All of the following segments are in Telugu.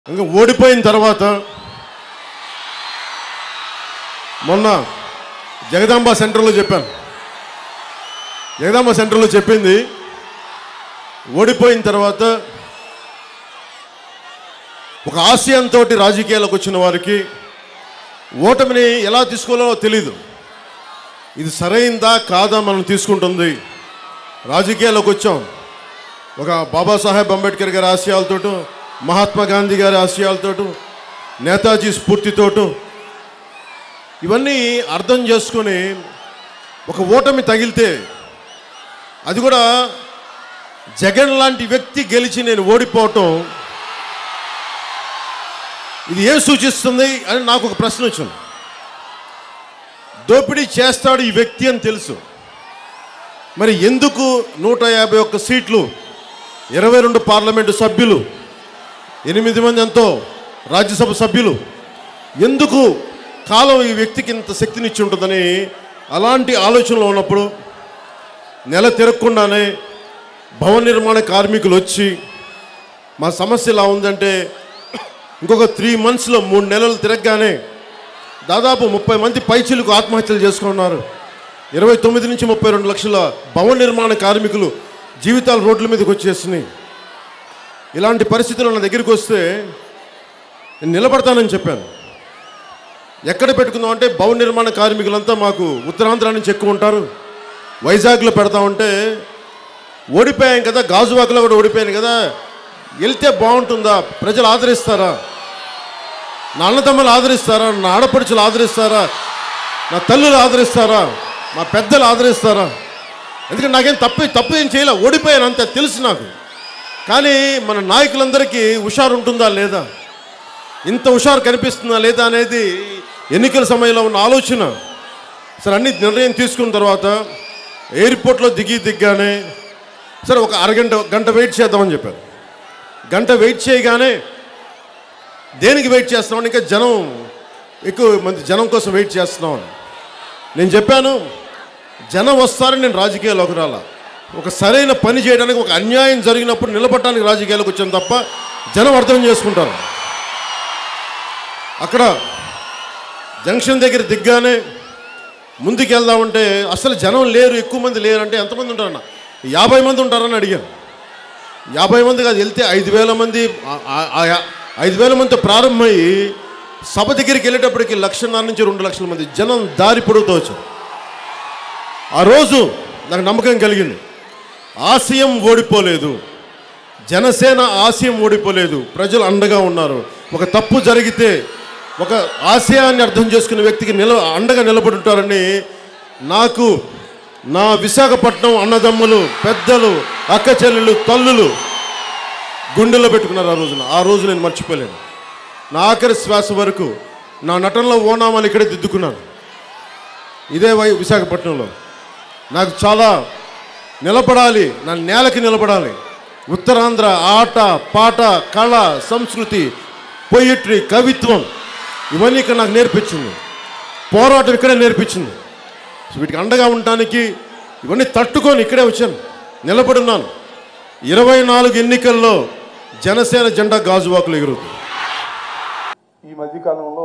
ఇంకా ఓడిపోయిన తర్వాత మొన్న జగదాంబ సెంటర్లో చెప్పాను జగదాంబ సెంటర్లో చెప్పింది ఓడిపోయిన తర్వాత ఒక ఆశయంతో రాజకీయాలకు వచ్చిన వారికి ఓటమిని ఎలా తీసుకోవాలో తెలీదు ఇది సరైందా కాదా మనం తీసుకుంటుంది రాజకీయాల్లోకి వచ్చాం ఒక బాబాసాహెబ్ అంబేద్కర్ గారి ఆశయాలతోటో మహాత్మా గాంధీ గారి ఆశయాలతోటో నేతాజీ స్ఫూర్తితోటో ఇవన్నీ అర్థం చేసుకొని ఒక ఓటమి తగిలితే అది కూడా జగన్ లాంటి వ్యక్తి గెలిచి నేను ఓడిపోవటం ఇది ఏం సూచిస్తుంది అని నాకు ఒక ప్రశ్న వచ్చింది దోపిడీ చేస్తాడు ఈ వ్యక్తి అని తెలుసు మరి ఎందుకు నూట యాభై ఒక్క సీట్లు ఇరవై రెండు పార్లమెంటు సభ్యులు ఎనిమిది మంది ఎంతో రాజ్యసభ సభ్యులు ఎందుకు కాలం ఈ వ్యక్తికి ఇంత శక్తినిచ్చి ఉంటుందని అలాంటి ఆలోచనలో ఉన్నప్పుడు నెల తిరగకుండానే భవన నిర్మాణ కార్మికులు వచ్చి మా సమస్య ఇలా ఉందంటే ఇంకొక త్రీ మంత్స్లో మూడు నెలలు తిరగగానే దాదాపు ముప్పై మంది పైచీలకు ఆత్మహత్యలు చేసుకున్నారు ఇరవై తొమ్మిది నుంచి ముప్పై రెండు లక్షల భవన నిర్మాణ కార్మికులు జీవితాలు రోడ్ల మీదకి వచ్చేసినాయి ఇలాంటి పరిస్థితులు నా దగ్గరికి వస్తే నేను నిలబడతానని చెప్పాను ఎక్కడ పెట్టుకుందాం అంటే భవన నిర్మాణ కార్మికులంతా మాకు ఉత్తరాంధ్ర నుంచి ఎక్కువ ఉంటారు వైజాగ్లో పెడతామంటే ఓడిపోయాం కదా గాజువాకలో కూడా ఓడిపోయాను కదా వెళ్తే బాగుంటుందా ప్రజలు ఆదరిస్తారా నా అన్నతమ్ములు ఆదరిస్తారా నా ఆడపడుచులు ఆదరిస్తారా నా తల్లులు ఆదరిస్తారా మా పెద్దలు ఆదరిస్తారా ఎందుకంటే నాకేం తప్పు తప్పు ఏం చేయలే ఓడిపోయాను అంతే తెలుసు నాకు కానీ మన నాయకులందరికీ హుషారు ఉంటుందా లేదా ఇంత హుషారు కనిపిస్తుందా లేదా అనేది ఎన్నికల సమయంలో ఉన్న ఆలోచన సరే అన్ని నిర్ణయం తీసుకున్న తర్వాత ఎయిర్పోర్ట్లో దిగి దిగ్గానే సరే ఒక అరగంట గంట వెయిట్ చేద్దామని చెప్పారు గంట వెయిట్ చేయగానే దేనికి వెయిట్ చేస్తున్నాం ఇంకా జనం ఎక్కువ మంది జనం కోసం వెయిట్ చేస్తున్నాం అని. నేను చెప్పాను జనం వస్తారని నేను రాజకీయాల్లోకి రాలా ఒక సరైన పని చేయడానికి ఒక అన్యాయం జరిగినప్పుడు నిలబడటానికి రాజకీయాలకు వచ్చాను తప్ప జనం అర్థం చేసుకుంటారు అక్కడ జంక్షన్ దగ్గర దిగ్గానే ముందుకు వెళ్దామంటే అసలు జనం లేరు ఎక్కువ మంది లేరు అంటే ఎంతమంది ఉంటారన్న యాభై మంది ఉంటారని అడిగాను యాభై మంది కాదు వెళ్తే ఐదు వేల మంది ఆ- ఆ- ఆ యా- ఐదు వేల మందితో ప్రారంభమయ్యి సభ దగ్గరికి వెళ్ళేటప్పటికి లక్షన్నర నుంచి రెండు లక్షల మంది జనం దారి పొడుగుతూ వచ్చారు ఆ రోజు నాకు నమ్మకం కలిగింది ఆశయం ఓడిపోలేదు జనసేన ఆశయం ఓడిపోలేదు ప్రజలు అండగా ఉన్నారు ఒక తప్పు జరిగితే ఒక ఆశయాన్ని అర్థం చేసుకునే వ్యక్తికి నిల అండగా నిలబడి ఉంటారని నాకు నా విశాఖపట్నం అన్నదమ్ములు పెద్దలు అక్క చెల్లెలు తల్లులు గుండెల్లో పెట్టుకున్నారు ఆ రోజున ఆ రోజు నేను మర్చిపోలేను నా ఆఖరి శ్వాస వరకు నా నటనలో ఓనామాలు ఇక్కడే దిద్దుకున్నాను ఇదే వై విశాఖపట్నంలో నాకు చాలా నిలబడాలి నా నేలకి నిలబడాలి ఉత్తరాంధ్ర ఆట పాట కళ సంస్కృతి పొయిట్రీ కవిత్వం ఇవన్నీ ఇక్కడ నాకు నేర్పించింది పోరాటం ఇక్కడే నేర్పించింది సో వీటికి అండగా ఉండటానికి ఇవన్నీ తట్టుకొని ఇక్కడే వచ్చాను నిలబడున్నాను ఇరవై నాలుగు ఎన్నికల్లో జనసేన జెండా గాజువాకులు ఎగురుతుంది ఈ మధ్యకాలంలో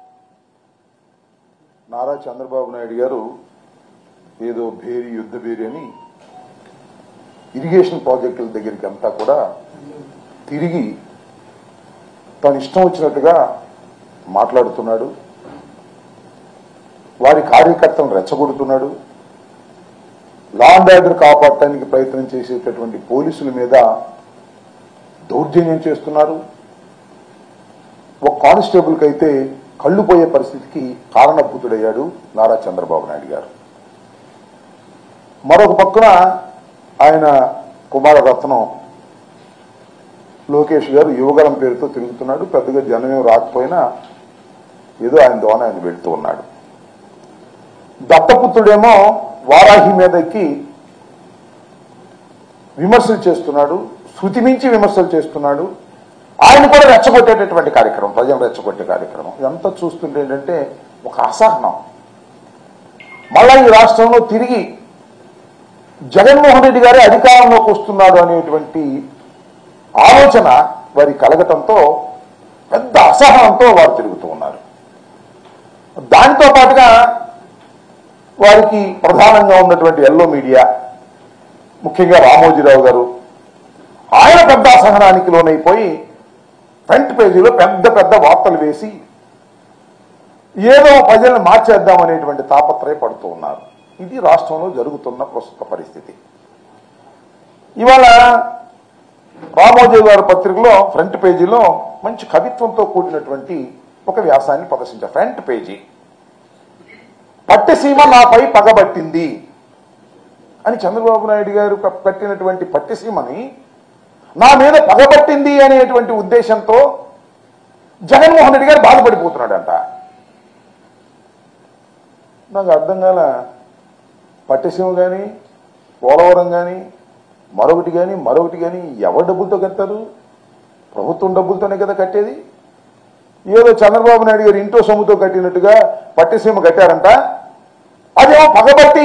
నారా చంద్రబాబు నాయుడు గారు ఏదో భేరి యుద్ధ భేరి అని ఇరిగేషన్ ప్రాజెక్టుల దగ్గరికి అంతా కూడా తిరిగి తన ఇష్టం వచ్చినట్టుగా మాట్లాడుతున్నాడు వారి కార్యకర్తలను రెచ్చగొడుతున్నాడు లా అండ్ ఆర్డర్ కాపాడటానికి ప్రయత్నం చేసేటటువంటి పోలీసుల మీద దౌర్జన్యం చేస్తున్నారు ఒక కానిస్టేబుల్కి అయితే కళ్ళు పోయే పరిస్థితికి కారణభూతుడయ్యాడు నారా చంద్రబాబు నాయుడు గారు మరొక పక్కన ఆయన కుమారరత్నం లోకేష్ గారు యువగలం పేరుతో తిరుగుతున్నాడు పెద్దగా జనమేం రాకపోయినా ఏదో ఆయన ద్వారా ఆయన వెళ్తూ ఉన్నాడు దత్తపుత్రుడేమో వారాహి మీద ఎక్కి విమర్శలు చేస్తున్నాడు శృతి మించి విమర్శలు చేస్తున్నాడు ఆయన కూడా రెచ్చగొట్టేటటువంటి కార్యక్రమం ప్రజలు రెచ్చగొట్టే కార్యక్రమం ఇదంతా చూస్తుంటే ఏంటంటే ఒక అసహనం మళ్ళా ఈ రాష్ట్రంలో తిరిగి జగన్మోహన్ రెడ్డి గారే అధికారంలోకి వస్తున్నాడు అనేటువంటి ఆలోచన వారి కలగటంతో పెద్ద అసహనంతో వారు తిరుగుతూ ఉన్నారు దానితో పాటుగా వారికి ప్రధానంగా ఉన్నటువంటి ఎల్లో మీడియా ముఖ్యంగా రామోజీరావు గారు ఆయన పెద్ద అసహనానికి లోనైపోయి ఫ్రంట్ పేజీలో పెద్ద పెద్ద వార్తలు వేసి ఏదో ప్రజలను మార్చేద్దాం అనేటువంటి తాపత్రయపడుతూ ఉన్నారు ఇది రాష్ట్రంలో జరుగుతున్న ప్రస్తుత పరిస్థితి ఇవాళ రామోజీ గారి పత్రికలో ఫ్రంట్ పేజీలో మంచి కవిత్వంతో కూడినటువంటి ఒక వ్యాసాన్ని ప్రదర్శించారు ఫ్రంట్ పేజీ పట్టెసీమ నాపై పగబట్టింది అని చంద్రబాబు నాయుడు గారు క- కట్టినటువంటి పట్టెసీమని నా మీద పగబట్టింది అనేటువంటి ఉద్దేశంతో జగన్మోహన్ రెడ్డి గారు బాధపడిపోతున్నాడంట నాకు అర్థం కాల పట్టెసీమ కానీ పోలవరం కానీ మరొకటి కానీ మరొకటి కానీ ఎవరి డబ్బులతో కట్టారు ప్రభుత్వం డబ్బులతోనే కదా కట్టేది ఏదో చంద్రబాబు నాయుడు గారు ఇంట్లో సొమ్ముతో కట్టినట్టుగా పట్టిసీమ కట్టారంట అదేమో పగబట్టి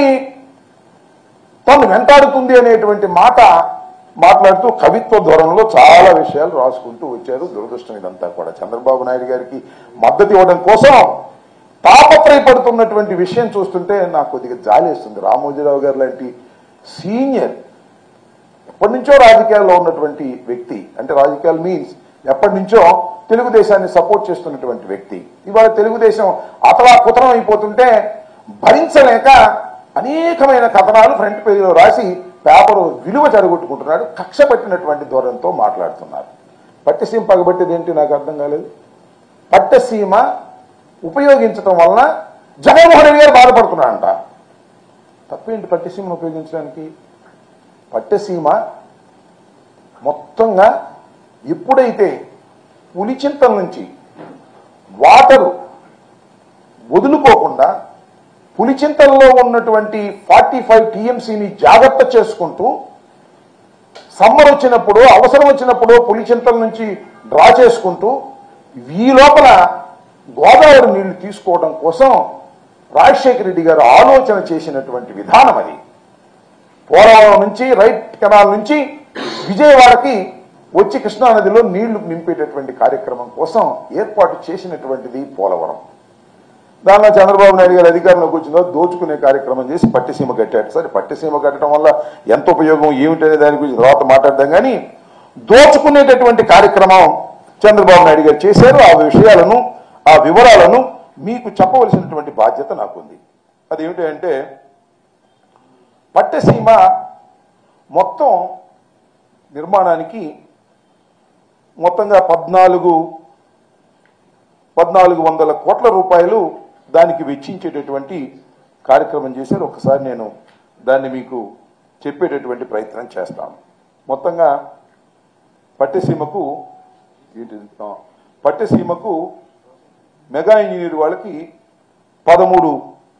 తను వెంటాడుతుంది అనేటువంటి మాట మాట్లాడుతూ కవిత్వ ధోరణిలో చాలా విషయాలు రాసుకుంటూ వచ్చారు దురదృష్టం ఇదంతా కూడా చంద్రబాబు నాయుడు గారికి మద్దతు ఇవ్వడం కోసం తాపత్రయపడుతున్నటువంటి విషయం చూస్తుంటే నాకు కొద్దిగా జాలేస్తుంది రామోజీరావు గారు లాంటి సీనియర్ ఎప్పటి నుంచో రాజకీయాల్లో ఉన్నటువంటి వ్యక్తి అంటే రాజకీయాలు మీన్స్ ఎప్పటి నుంచో తెలుగుదేశాన్ని సపోర్ట్ చేస్తున్నటువంటి వ్యక్తి ఇవాళ తెలుగుదేశం అతలా కుతలం అయిపోతుంటే భరించలేక అనేకమైన కథనాలు ఫ్రంట్ పేజీలో రాసి పేపర్ విలువ చెడగొట్టుకుంటున్నాడు కక్ష పట్టినటువంటి ధోరణితో మాట్లాడుతున్నారు పట్టసీమ పగబట్టేది ఏంటి నాకు అర్థం కాలేదు పట్టసీమ ఉపయోగించడం వలన జగన్మోహన్ రెడ్డి గారు బాధపడుతున్నాడంట తప్పేంటి పట్టసీమను ఉపయోగించడానికి పట్టసీమ మొత్తంగా ఎప్పుడైతే పులిచింతల నుంచి వాటరు వదులుకోకుండా పులిచింతల్లో ఉన్నటువంటి ఫార్టీ ఫైవ్ టీఎంసీని జాగ్రత్త చేసుకుంటూ సమ్మర్ వచ్చినప్పుడు అవసరం వచ్చినప్పుడు పులిచింతల నుంచి డ్రా చేసుకుంటూ ఈ లోపల గోదావరి నీళ్లు తీసుకోవడం కోసం రాజశేఖర రెడ్డి గారు ఆలోచన చేసినటువంటి విధానం అది పోలవరం నుంచి రైట్ కెనాల్ నుంచి విజయవాడకి వచ్చి కృష్ణానదిలో నీళ్లు నింపేటటువంటి కార్యక్రమం కోసం ఏర్పాటు చేసినటువంటిది పోలవరం దానిలో చంద్రబాబు నాయుడు గారు అధికారంలోకి వచ్చిందో దోచుకునే కార్యక్రమం చేసి పట్టిసీమ కట్టాడు సరే పట్టిసీమ కట్టడం వల్ల ఎంత ఉపయోగం ఏమిటనే దాని గురించి తర్వాత మాట్లాడదాం కానీ దోచుకునేటటువంటి కార్యక్రమం చంద్రబాబు నాయుడు గారు చేశారు ఆ విషయాలను ఆ వివరాలను మీకు చెప్పవలసినటువంటి బాధ్యత నాకుంది అదేమిటి అంటే పట్టసీమ మొత్తం నిర్మాణానికి మొత్తంగా పద్నాలుగు పద్నాలుగు వందల కోట్ల రూపాయలు దానికి వెచ్చించేటటువంటి కార్యక్రమం చేశారు ఒకసారి నేను దాన్ని మీకు చెప్పేటటువంటి ప్రయత్నం చేస్తాను మొత్తంగా పట్టసీమకు ఏంటిది? ఆ, పట్టసీమకు మెగా ఇంజనీర్ వాళ్ళకి పదమూడు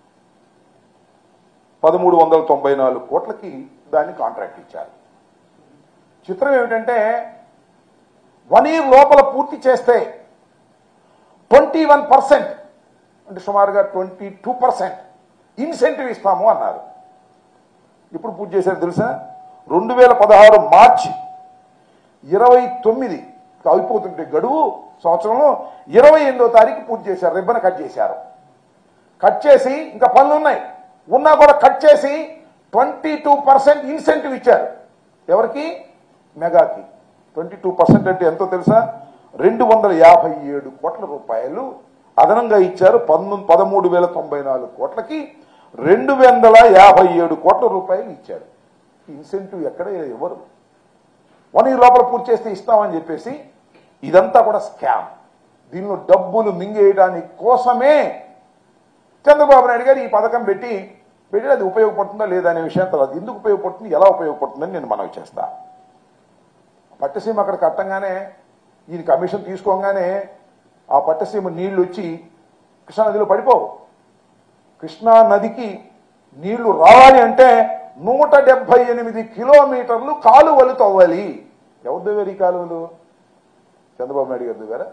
పదమూడు వందల తొంభై నాలుగు కోట్లకి దాన్ని కాంట్రాక్ట్ ఇచ్చారు చిత్రం ఏమిటంటే వన్ ఇయర్ లోపల పూర్తి చేస్తే ట్వంటీ వన్ పర్సెంట్ అంటే సుమారుగా ట్వంటీ టూ పర్సెంట్ ఇన్సెంటివ్ ఇస్తాము అన్నారు ఇప్పుడు పూర్తి చేశారు తెలుసా రెండు వేల పదహారు మార్చి ఇరవై తొమ్మిది అయిపోతుంటే గడువు సంవత్సరంలో ఇరవై ఎనిమిదో తారీఖు పూర్తి చేశారు రిబ్బన్ కట్ చేశారు కట్ చేసి ఇంకా పనులు ఉన్నాయి ఉన్నా కూడా కట్ చేసి ట్వంటీ టూ పర్సెంట్ ఇన్సెంటివ్ ఇచ్చారు ఎవరికి మెగాకి ట్వంటీ టూ పర్సెంట్ అంటే ఎంతో తెలుసా రెండు వందల యాభై ఏడు కోట్ల రూపాయలు అదనంగా ఇచ్చారు పంతొమ్మిది పదమూడు వేల తొంభై నాలుగు కోట్లకి రెండు వందల యాభై ఏడు కోట్ల రూపాయలు ఇచ్చారు ఇన్సెంటివ్ ఎక్కడ ఎవరు వన్ ఇయర్ లోపల పూర్తి చేస్తే ఇస్తామని చెప్పేసి ఇదంతా కూడా స్కామ్ దీనిలో డబ్బులు మింగేయడానికి కోసమే చంద్రబాబు నాయుడు గారు ఈ పథకం పెట్టి పెట్టి అది ఉపయోగపడుతుందా లేదా అనే విషయం తర్వాత ఎందుకు ఉపయోగపడుతుంది ఎలా ఉపయోగపడుతుందని నేను మనవి చేస్తా పట్టసీమ అక్కడ కట్టంగానే ఈయన కమిషన్ తీసుకోగానే ఆ పట్టసీమ నీళ్లు వచ్చి కృష్ణానదిలో పడిపోవు కృష్ణా నదికి నీళ్లు రావాలి అంటే నూట డెబ్బై ఎనిమిది కిలోమీటర్లు కాలువలు తవ్వాలి ఎవరు తవ్వారు ఈ కాలువలు చంద్రబాబు నాయుడు గారు తవ్వారా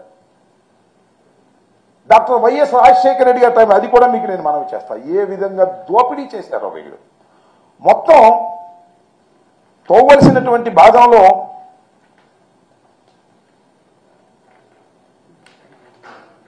డాక్టర్ వైఎస్ రాజశేఖర రెడ్డి గారి టైం అది కూడా మీకు నేను మనవి చేస్తా ఏ విధంగా దోపిడీ చేశారో వీళ్ళు మొత్తం తవ్వలసినటువంటి భాగంలో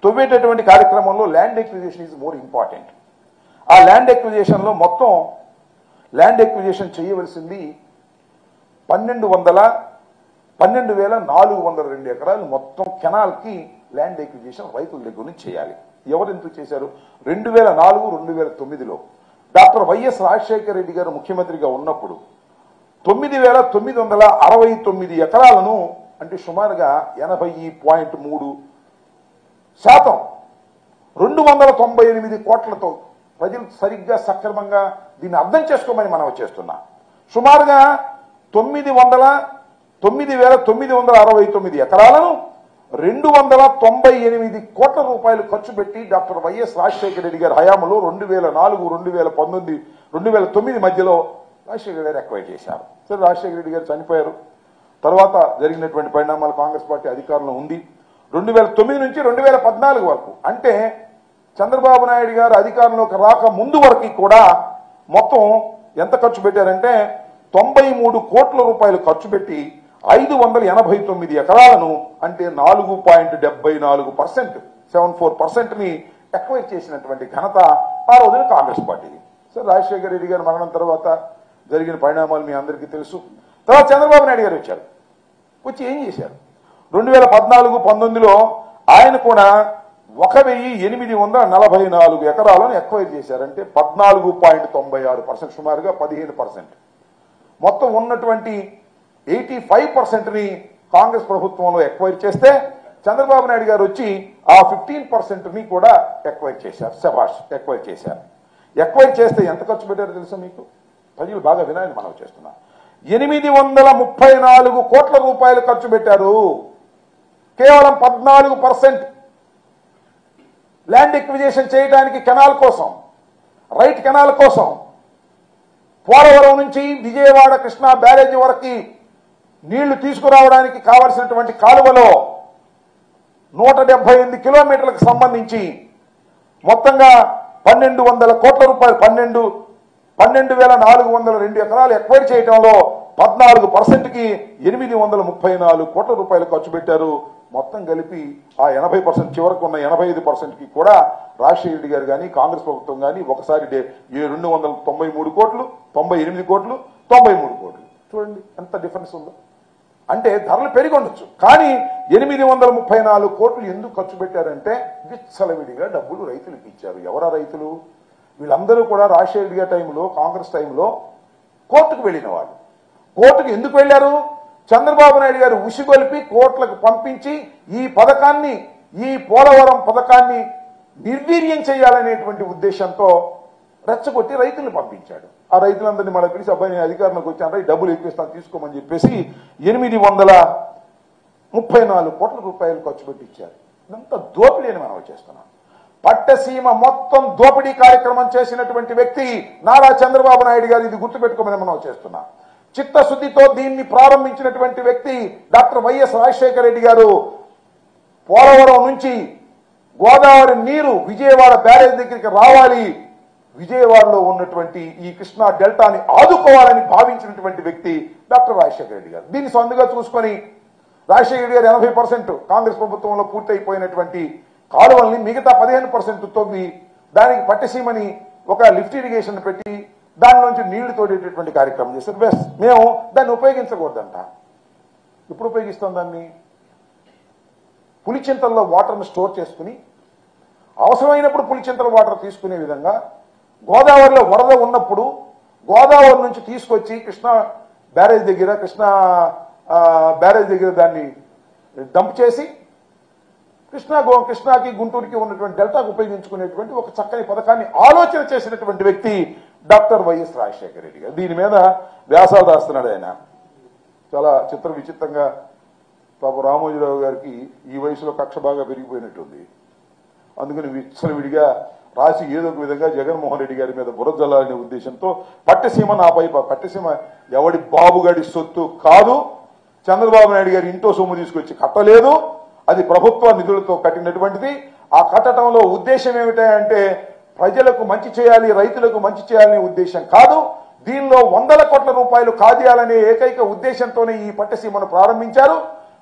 తవ్వేటటువంటి కార్యక్రమంలో land acquisition is more important ఆ ల్యాండ్ ఎక్విజిషన్లో మొత్తం ల్యాండ్ ఎక్విజిషన్ చేయవలసింది పన్నెండు వందల పన్నెండు వేల నాలుగు వందల రెండు ఎకరాలు మొత్తం కెనాల్కి ల్యాండ్ ఎక్విజిషన్ రైతుల దగ్గర నుంచి చేయాలి ఎవరు ఎందుకు చేశారు రెండు వేల నాలుగు రెండు వేల తొమ్మిదిలో డాక్టర్ వైఎస్ రాజశేఖర రెడ్డి గారు ముఖ్యమంత్రిగా ఉన్నప్పుడు తొమ్మిది వేల తొమ్మిది వందల అరవై తొమ్మిది ఎకరాలను అంటే సుమారుగా ఎనభై పాయింట్ మూడు శాతం రెండు వందల తొంభై ఎనిమిది కోట్లతో ప్రజలు సరిగ్గా సక్రమంగా దీన్ని అర్థం చేసుకోమని మనం చేస్తున్నా సుమారుగా తొమ్మిది వందల తొమ్మిది వేల తొమ్మిది వందల అరవై తొమ్మిది ఎకరాలను రెండు వందల తొంభై ఎనిమిది కోట్ల రూపాయలు ఖర్చు పెట్టి డాక్టర్ వైఎస్ రాజశేఖర రెడ్డి గారి హయాంలో రెండు వేల నాలుగు రెండు వేల పంతొమ్మిది రెండు వేల తొమ్మిది మధ్యలో రాజశేఖర గారు ఎక్వైర్ చేశారు సరే రాజశేఖర రెడ్డి గారు చనిపోయారు తర్వాత జరిగినటువంటి పరిణామాలు కాంగ్రెస్ పార్టీ అధికారంలో ఉంది రెండు వేల తొమ్మిది నుంచి రెండు వేల పద్నాలుగు వరకు అంటే చంద్రబాబు నాయుడు గారు అధికారంలోకి రాక ముందు వరకు కూడా మొత్తం ఎంత ఖర్చు పెట్టారంటే తొంభై మూడు కోట్ల రూపాయలు ఖర్చు పెట్టి ఐదు వందల ఎనభై తొమ్మిది ఎకరాలను అంటే నాలుగు పాయింట్ డెబ్బై నాలుగు పర్సెంట్ సెవెన్ ఫోర్ పర్సెంట్ని ఎక్వైర్ చేసినటువంటి ఘనత ఆ రోజున కాంగ్రెస్ పార్టీది సరే రాజశేఖర రెడ్డి గారి మరణం తర్వాత జరిగిన పరిణామాలు మీ అందరికీ తెలుసు తర్వాత చంద్రబాబు నాయుడు గారు వచ్చారు వచ్చి ఏం చేశారు రెండు వేల పద్నాలుగు పంతొమ్మిదిలో ఆయన కూడా ఒక వెయ్యి ఎనిమిది వందల నలభై నాలుగు ఎకరాలను ఎక్వైర్ చేశారంటే పద్నాలుగు పాయింట్ తొంభై ఆరు పర్సెంట్ సుమారుగా పదిహేను పర్సెంట్ మొత్తం ఉన్నటువంటి ఎయిటీ ఫైవ్ పర్సెంట్ని కాంగ్రెస్ ప్రభుత్వంలో ఎక్వైర్ చేస్తే చంద్రబాబు నాయుడు గారు వచ్చి ఆ ఫిఫ్టీన్ పర్సెంట్ని కూడా ఎక్వైర్ చేశారు శబాష్ ఎక్వైర్ చేశారు ఎక్వైర్ చేస్తే ఎంత ఖర్చు పెట్టారో తెలుసా మీకు ప్రజలు బాగా వినాలని మనం చేస్తున్నాం ఎనిమిది వందల ముప్పై నాలుగు కోట్ల రూపాయలు ఖర్చు పెట్టారు కేవలం పద్నాలుగు పర్సెంట్ ల్యాండ్ ఎక్విజేషన్ చేయడానికి కెనాల్ కోసం రైట్ కెనాల్ కోసం పోలవరం నుంచి విజయవాడ కృష్ణా బ్యారేజీ వరకు నీళ్లు తీసుకురావడానికి కావలసినటువంటి కాలువలో నూట డెబ్బై ఎనిమిది కిలోమీటర్లకు సంబంధించి మొత్తంగా పన్నెండు వందల కోట్ల రూపాయలు పన్నెండు పన్నెండు వేల నాలుగు వందల రెండు ఎకరాలు ఎక్వైర్ చేయడంలో పద్నాలుగు పర్సెంట్కి ఎనిమిది వందల ముప్పై నాలుగు కోట్ల రూపాయలు ఖర్చు పెట్టారు మొత్తం కలిపి ఆ ఎనభై పర్సెంట్ చివరకు ఉన్న ఎనభై ఐదు పర్సెంట్కి కూడా రాజశేఖర రెడ్డి గారు కానీ కాంగ్రెస్ ప్రభుత్వం కానీ ఒకసారి డే- ఈ రెండు వందల తొంభై మూడు కోట్లు తొంభై ఎనిమిది కోట్లు తొంభై మూడు కోట్లు చూడండి ఎంత డిఫరెన్స్ ఉందో అంటే ధరలు పెరిగి ఉండొచ్చు కానీ ఎనిమిది వందల ముప్పై నాలుగు కోట్లు ఎందుకు ఖర్చు పెట్టారంటే విచ్చలవిడిగా డబ్బులు రైతులకు ఇచ్చారు ఎవరా రైతులు వీళ్ళందరూ కూడా రాజశేఖర రెడ్డి గారి టైంలో కాంగ్రెస్ టైంలో కోర్టుకు వెళ్ళిన వాళ్ళు కోర్టుకు ఎందుకు వెళ్ళారు చంద్రబాబు నాయుడు గారు ఉసిగొలిపి కోర్టులకు పంపించి ఈ పథకాన్ని ఈ పోలవరం పథకాన్ని నిర్వీర్యం చేయాలనేటువంటి ఉద్దేశంతో రెచ్చగొట్టి రైతులను పంపించాడు ఆ రైతులందరినీ మన పిలిచి అబ్బాయి నేను అధికారంలోకి వచ్చాను ఈ డబ్బులు ఎక్కువిస్తాను తీసుకోమని చెప్పేసి ఎనిమిది వందల ముప్పై నాలుగు కోట్ల రూపాయలు ఖర్చు పెట్టి ఇచ్చారు ఇదంతా దోపిడీ అని మనం చేస్తున్నాం పట్టసీమ మొత్తం దోపిడీ కార్యక్రమం చేసినటువంటి వ్యక్తి నారా చంద్రబాబు నాయుడు గారు ఇది గుర్తుపెట్టుకోమని మనం చేస్తున్నాం చిత్తశుద్ధితో దీన్ని ప్రారంభించినటువంటి వ్యక్తి డాక్టర్ వైఎస్ రాజశేఖర రెడ్డి గారు పోలవరం నుంచి గోదావరి నీరు విజయవాడ బ్యారేజ్ దగ్గరికి రావాలి విజయవాడలో ఉన్నటువంటి ఈ కృష్ణా డెల్టాని ఆదుకోవాలని భావించినటువంటి వ్యక్తి డాక్టర్ రాజశేఖర రెడ్డి గారు దీన్ని సొంతగా చూసుకొని రాజశేఖర రెడ్డి గారు ఎనభై పర్సెంట్ కాంగ్రెస్ ప్రభుత్వంలో పూర్తయిపోయినటువంటి కాలువల్ని మిగతా పదిహేను పర్సెంట్ తొవ్వి దానికి పట్టిసీమని ఒక లిఫ్ట్ ఇరిగేషన్ పెట్టి దానిలోంచి నీళ్లు తోడేటటువంటి కార్యక్రమం చేశారు బెస్ట్ మేము దాన్ని ఉపయోగించకూడదంట ఇప్పుడు ఉపయోగిస్తాం దాన్ని పులిచింతల్లో వాటర్ను స్టోర్ చేసుకుని అవసరమైనప్పుడు పులిచింతల వాటర్ తీసుకునే విధంగా గోదావరిలో వరద ఉన్నప్పుడు గోదావరి నుంచి తీసుకొచ్చి కృష్ణా బ్యారేజ్ దగ్గర కృష్ణా ఆ, బ్యారేజ్ దగ్గర దాన్ని డంప్ చేసి కృష్ణా గో కృష్ణాకి గుంటూరుకి ఉన్నటువంటి డెల్టాకు ఉపయోగించుకునేటువంటి ఒక చక్కని పథకాన్ని ఆలోచన చేసినటువంటి వ్యక్తి డాక్టర్ వైఎస్ రాజశేఖర రెడ్డి గారు దీని మీద వ్యాసాలు రాస్తున్నాడు ఆయన చాలా చిత్ర విచిత్రంగా పాప రామోజీరావు గారికి ఈ వయసులో కక్ష బాగా పెరిగిపోయినట్టుంది అందుకని విచ్చలవిడిగా రాసి ఏదో ఒక విధంగా జగన్మోహన్ రెడ్డి గారి మీద బురద జల్లాలనే ఉద్దేశంతో పట్టసీమ నాపై పట్టసీమ ఎవడి బాబుగాడి సొత్తు కాదు చంద్రబాబు నాయుడు గారి ఇంట్లో సొమ్ము తీసుకొచ్చి కట్టలేదు అది ప్రభుత్వ నిధులతో కట్టినటువంటిది ఆ కట్టడంలో ఉద్దేశం ఏమిటంటే ప్రజలకు మంచి చేయాలి రైతులకు మంచి చేయాలనే ఉద్దేశం కాదు దీనిలో వందల కోట్ల రూపాయలు కాజేయాలనే ఏకైక ఉద్దేశంతోనే ఈ పట్టసీమను ప్రారంభించారు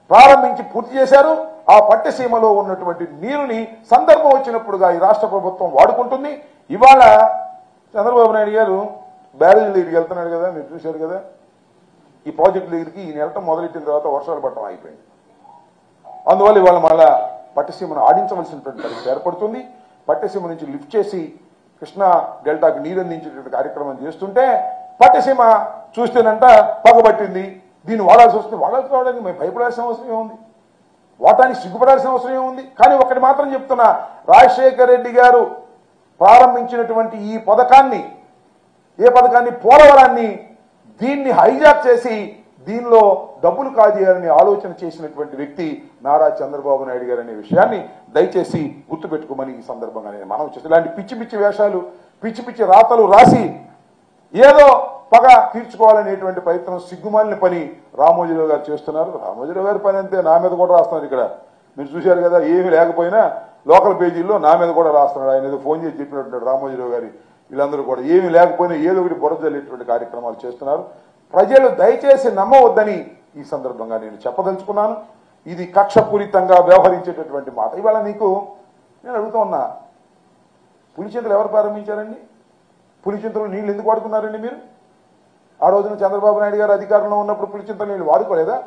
ప్రారంభించి పూర్తి చేశారు ఆ పట్టసీమలో ఉన్నటువంటి నీరుని సందర్భం వచ్చినప్పుడుగా ఈ రాష్ట్ర ప్రభుత్వం వాడుకుంటుంది ఇవాళ చంద్రబాబు నాయుడు గారు బ్యారేజీల దగ్గరికి వెళ్తున్నాడు కదా మీరు చూశారు కదా ఈ ప్రాజెక్టు దగ్గరికి ఈయన వెళ్ళటం మొదలెట్టిన తర్వాత వర్షాలు పడటం అయిపోయింది అందువల్ల ఇవాళ మళ్ళా పట్టసీమను ఆడించవలసినటువంటి పరిస్థితి ఏర్పడుతుంది పట్టసీమ నుంచి లిఫ్ట్ చేసి కృష్ణా డెల్టాకు నీరు అందించేటువంటి కార్యక్రమం చేస్తుంటే పట్టసీమ చూస్తేనంట పగబట్టింది దీన్ని వాడాల్సి వస్తుంది వాడాల్సి రావడానికి మేము భయపడాల్సిన అవసరం ఏముంది వాటానికి సిగ్గుపడాల్సిన అవసరం ఏముంది కానీ ఒకటి మాత్రం చెప్తున్నా రాజశేఖర రెడ్డి గారు ప్రారంభించినటువంటి ఈ పథకాన్ని ఏ పథకాన్ని పోలవరాన్ని దీన్ని హైజాక్ చేసి దీనిలో డబ్బులు కాజేయాలని ఆలోచన చేసినటువంటి వ్యక్తి నారా చంద్రబాబు నాయుడు గారు అనే విషయాన్ని దయచేసి గుర్తుపెట్టుకోమని ఈ సందర్భంగా నేను మనం చేస్తాను ఇలాంటి పిచ్చి పిచ్చి వేషాలు పిచ్చి పిచ్చి రాతలు రాసి ఏదో పగ తీర్చుకోవాలనేటువంటి ప్రయత్నం సిగ్గుమాలిన పని రామోజీరావు గారు చేస్తున్నారు రామోజీరావు గారి పని అంతే నా మీద కూడా రాస్తున్నారు ఇక్కడ మీరు చూశారు కదా ఏమీ లేకపోయినా లోకల్ పేజీల్లో నా మీద కూడా రాస్తున్నాడు ఆయన ఏదో ఫోన్ చేసి చెప్పినట్టు రామోజీరావు గారి వీళ్ళందరూ కూడా ఏమీ లేకపోయినా ఏదో ఒకటి బురద జల్లేటువంటి కార్యక్రమాలు చేస్తున్నారు ప్రజలు దయచేసి నమ్మవద్దని ఈ సందర్భంగా నేను చెప్పదలుచుకున్నాను ఇది కక్షపూరితంగా వ్యవహరించేటటువంటి మాట ఇవాళ నీకు నేను అడుగుతా ఉన్నా పులిచింతలు ఎవరు ప్రారంభించారండి పులిచింతలు నీళ్ళు ఎందుకు వాడుకున్నారండి మీరు ఆ రోజున చంద్రబాబు నాయుడు గారు అధికారంలో ఉన్నప్పుడు పులిచింతల నీళ్ళు వాడుకోలేదా